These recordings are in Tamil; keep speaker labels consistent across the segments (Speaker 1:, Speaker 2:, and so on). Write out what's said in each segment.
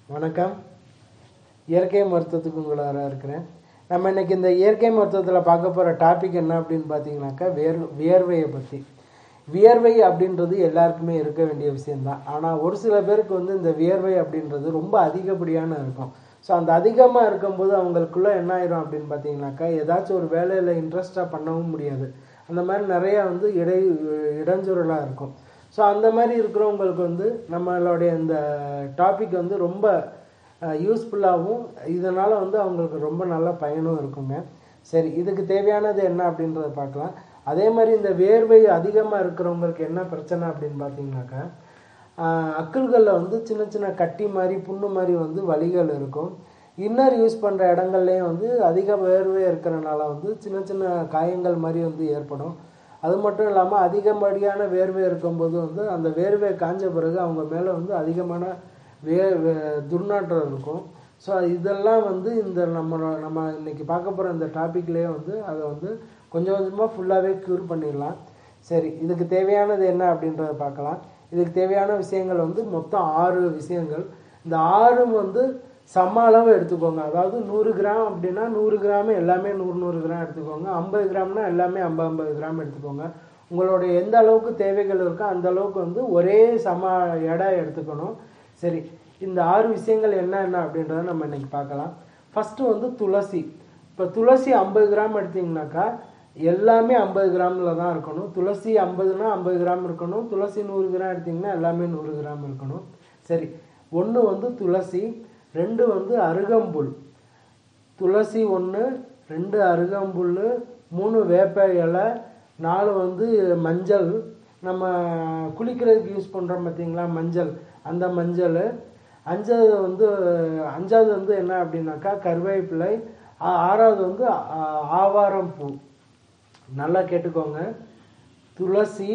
Speaker 1: வணக்கம் இயற்கை மருத்துவத்துக்கு உங்களை வர இருக்கிறேன் நம்ம இன்னைக்கு இந்த இயற்கை மருத்துவத்தில் பார்க்க போகிற டாபிக் என்ன அப்படின்னு பார்த்தீங்கன்னாக்கா வேர் வியர்வையை பற்றி வியர்வை அப்படின்றது எல்லாருக்குமே இருக்க வேண்டிய விஷயம்தான் ஆனால் ஒரு சில பேருக்கு வந்து இந்த வியர்வை அப்படின்றது ரொம்ப அதிகப்படியான இருக்கும் ஸோ அந்த அதிகமாக இருக்கும்போது அவங்களுக்குள்ள என்ன ஆயிரும் அப்படின்னு பார்த்தீங்கன்னாக்கா ஏதாச்சும் ஒரு வேலையில் இன்ட்ரெஸ்டாக பண்ணவும் முடியாது அந்த மாதிரி நிறையா வந்து இடை இடைஞ்சொருளாக இருக்கும் ஸோ அந்த மாதிரி இருக்கிறவங்களுக்கு வந்து நம்மளுடைய இந்த டாபிக் வந்து ரொம்ப யூஸ்ஃபுல்லாகவும் இதனால் வந்து அவங்களுக்கு ரொம்ப நல்ல பயனும் இருக்குங்க சரி இதுக்கு தேவையானது என்ன அப்படின்றத பார்க்கலாம் அதே மாதிரி இந்த வேர்வை அதிகமாக இருக்கிறவங்களுக்கு என்ன பிரச்சனை அப்படின்னு பார்த்தீங்கன்னாக்கா அக்கல்களில் வந்து சின்ன சின்ன கட்டி மாதிரி புண்ணு மாதிரி வந்து வலிகள் இருக்கும் இன்னர் யூஸ் பண்ணுற இடங்கள்லேயும் வந்து அதிக வேர்வை இருக்கிறனால வந்து சின்ன சின்ன காயங்கள் மாதிரி வந்து ஏற்படும் அது மட்டும் இல்லாமல் அதிகப்படியான வேர்வை இருக்கும்போது வந்து அந்த வேர்வை காஞ்ச பிறகு அவங்க மேலே வந்து அதிகமான வே துர்நாற்றம் இருக்கும் ஸோ இதெல்லாம் வந்து இந்த நம்ம நம்ம இன்னைக்கு பார்க்க போகிற இந்த டாப்பிக்லேயே வந்து அதை வந்து கொஞ்சம் கொஞ்சமாக ஃபுல்லாகவே க்யூர் பண்ணிடலாம் சரி இதுக்கு தேவையானது என்ன அப்படின்றத பார்க்கலாம் இதுக்கு தேவையான விஷயங்கள் வந்து மொத்தம் ஆறு விஷயங்கள் இந்த ஆறும் வந்து சம அளவு எடுத்துக்கோங்க அதாவது நூறு கிராம் அப்படின்னா நூறு கிராம் எல்லாமே நூறு நூறு கிராம் எடுத்துக்கோங்க ஐம்பது கிராம்னா எல்லாமே ஐம்பது ஐம்பது கிராம் எடுத்துக்கோங்க உங்களுடைய எந்த அளவுக்கு தேவைகள் இருக்கோ அந்த அளவுக்கு வந்து ஒரே சம எடை எடுத்துக்கணும் சரி இந்த ஆறு விஷயங்கள் என்ன என்ன அப்படின்றத நம்ம இன்னைக்கு பார்க்கலாம் ஃபஸ்ட்டு வந்து துளசி இப்போ துளசி ஐம்பது கிராம் எடுத்தீங்கன்னாக்கா எல்லாமே ஐம்பது கிராமில் தான் இருக்கணும் துளசி ஐம்பதுனா ஐம்பது கிராம் இருக்கணும் துளசி நூறு கிராம் எடுத்திங்கன்னா எல்லாமே நூறு கிராம் இருக்கணும் சரி ஒன்று வந்து துளசி ரெண்டு வந்து அருகம்புல் துளசி ஒன்று ரெண்டு அருகம்புல் மூணு வேப்ப இலை நாலு வந்து மஞ்சள் நம்ம குளிக்கிறதுக்கு யூஸ் பண்ணுறோம் பார்த்தீங்களா மஞ்சள் அந்த மஞ்சள் அஞ்சாவது வந்து அஞ்சாவது வந்து என்ன அப்படின்னாக்கா கருவேப்பிலை ஆறாவது வந்து ஆவாரம் பூ நல்லா கேட்டுக்கோங்க துளசி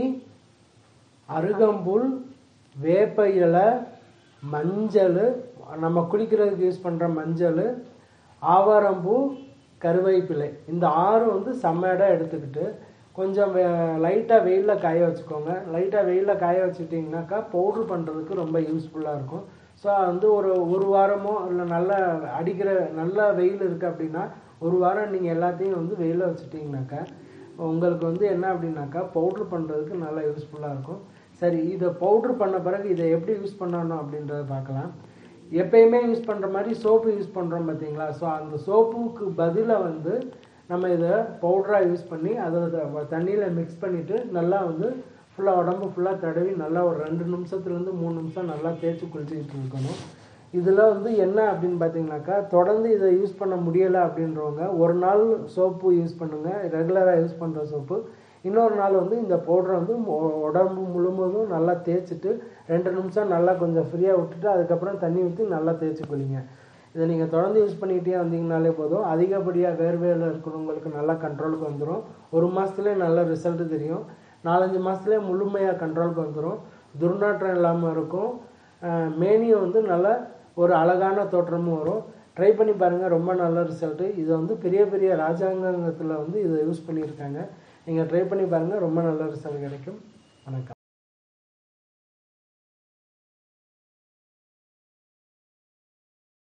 Speaker 1: அருகம்புல் வேப்ப இலை மஞ்சள் நம்ம குளிக்கிறதுக்கு யூஸ் பண்ணுற மஞ்சள் ஆவாரம்பூ கருவேப்பிலை இந்த ஆறும் வந்து செம்ம இடம் எடுத்துக்கிட்டு கொஞ்சம் லைட்டாக வெயிலில் காய வச்சுக்கோங்க லைட்டாக வெயிலில் காய வச்சுட்டிங்கனாக்கா பவுட்ரு பண்ணுறதுக்கு ரொம்ப யூஸ்ஃபுல்லாக இருக்கும் ஸோ வந்து ஒரு ஒரு வாரமோ இல்லை நல்லா அடிக்கிற நல்லா வெயில் இருக்குது அப்படின்னா ஒரு வாரம் நீங்கள் எல்லாத்தையும் வந்து வெயிலில் வச்சுட்டிங்கனாக்கா உங்களுக்கு வந்து என்ன அப்படின்னாக்கா பவுட்ரு பண்ணுறதுக்கு நல்லா யூஸ்ஃபுல்லாக இருக்கும் சரி இதை பவுட்ரு பண்ண பிறகு இதை எப்படி யூஸ் பண்ணணும் அப்படின்றத பார்க்கலாம் எப்பயுமே யூஸ் பண்ணுற மாதிரி சோப்பு யூஸ் பண்ணுறோம் பார்த்தீங்களா ஸோ அந்த சோப்புக்கு பதிலாக வந்து நம்ம இதை பவுடராக யூஸ் பண்ணி அதை தண்ணியில் மிக்ஸ் பண்ணிவிட்டு நல்லா வந்து ஃபுல்லாக உடம்பு ஃபுல்லாக தடவி நல்லா ஒரு ரெண்டு நிமிஷத்துலேருந்து மூணு நிமிஷம் நல்லா தேய்ச்சி குளிச்சுக்கிட்டு இருக்கணும் இதில் வந்து என்ன அப்படின்னு பார்த்தீங்கன்னாக்கா தொடர்ந்து இதை யூஸ் பண்ண முடியலை அப்படின்றவங்க ஒரு நாள் சோப்பு யூஸ் பண்ணுங்கள் ரெகுலராக யூஸ் பண்ணுற சோப்பு இன்னொரு நாள் வந்து இந்த பவுடரை வந்து உடம்பு முழுவதும் நல்லா தேய்ச்சிட்டு ரெண்டு நிமிஷம் நல்லா கொஞ்சம் ஃப்ரீயாக விட்டுட்டு அதுக்கப்புறம் தண்ணி ஊற்றி நல்லா தேய்ச்சி குளிங்க இதை நீங்கள் தொடர்ந்து யூஸ் பண்ணிக்கிட்டே வந்தீங்கனாலே போதும் அதிகப்படியாக வேர்வையில் இருக்கிறவங்களுக்கு நல்லா கண்ட்ரோலுக்கு வந்துடும் ஒரு மாதத்துலேயே நல்ல ரிசல்ட்டு தெரியும் நாலஞ்சு மாதத்துலேயே முழுமையாக கண்ட்ரோலுக்கு வந்துடும் துர்நாற்றம் இல்லாமல் இருக்கும் மேனியும் வந்து நல்ல ஒரு அழகான தோற்றமும் வரும் ட்ரை பண்ணி பாருங்கள் ரொம்ப நல்ல ரிசல்ட்டு இதை வந்து பெரிய பெரிய ராஜாங்கத்தில் வந்து இதை யூஸ் பண்ணியிருக்காங்க நீங்கள் ட்ரை பண்ணி பாருங்கள் ரொம்ப நல்ல ரிசல்ட் கிடைக்கும் வணக்கம்